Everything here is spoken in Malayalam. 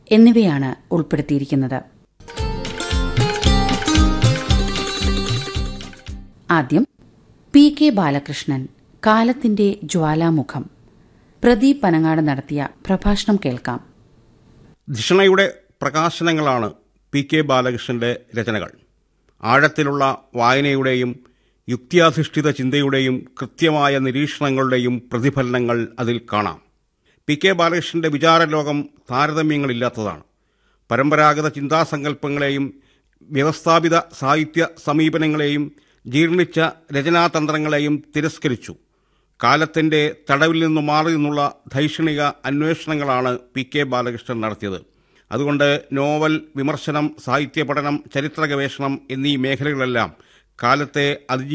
എന്നിവയാണ് ഉൾപ്പെടുത്തിയിരിക്കുന്നത് ആദ്യം പി കെ ബാലകൃഷ്ണൻ കാലത്തിന്റെ ജ്വാലാമുഖം പ്രദീപ് പനങ്ങാട് നടത്തിയ പ്രഭാഷണം കേൾക്കാം ധിഷണയുടെ പ്രകാശനങ്ങളാണ് പി കെ ബാലകൃഷ്ണന്റെ രചനകൾ ആഴത്തിലുള്ള വായനയുടെയും യുക്തിയാധിഷ്ഠിത ചിന്തയുടെയും കൃത്യമായ നിരീക്ഷണങ്ങളുടെയും പ്രതിഫലനങ്ങൾ അതിൽ കാണാം പി കെ ബാലകൃഷ്ണന്റെ വിചാരലോകം താരതമ്യങ്ങളില്ലാത്തതാണ് പരമ്പരാഗത ചിന്താസങ്കല്പങ്ങളെയും വ്യവസ്ഥാപിത സാഹിത്യ സമീപനങ്ങളെയും ജീർണിച്ച രചനാതന്ത്രങ്ങളെയും തിരസ്കരിച്ചു കാലത്തിന്റെ തടവിൽ നിന്നു മാറി നിന്നുള്ള ധൈഷണിക അന്വേഷണങ്ങളാണ് പി കെ ബാലകൃഷ്ണൻ നടത്തിയത് അതുകൊണ്ട് നോവൽ വിമർശനം സാഹിത്യ പഠനം ചരിത്ര ഗവേഷണം എന്നീ മേഖലകളെല്ലാം കാലത്തെ അതിജീവിച്ചു